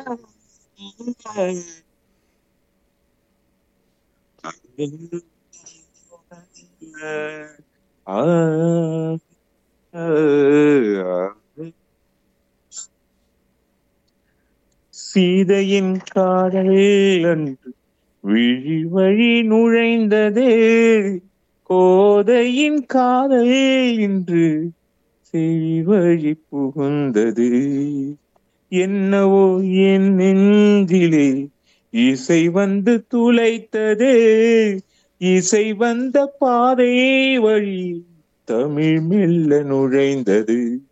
ஆ, ஆ, ஆ. சீதையின் காதல் அன்று விழி வழி நுழைந்ததே கோதையின் காதல் இன்று செவி வழி புகுந்தது என்னவோ என் நெஞ்சிலே இசை வந்து துளைத்ததே இசை வந்த பாதை வழி தமிழ் மெல்ல நுழைந்தது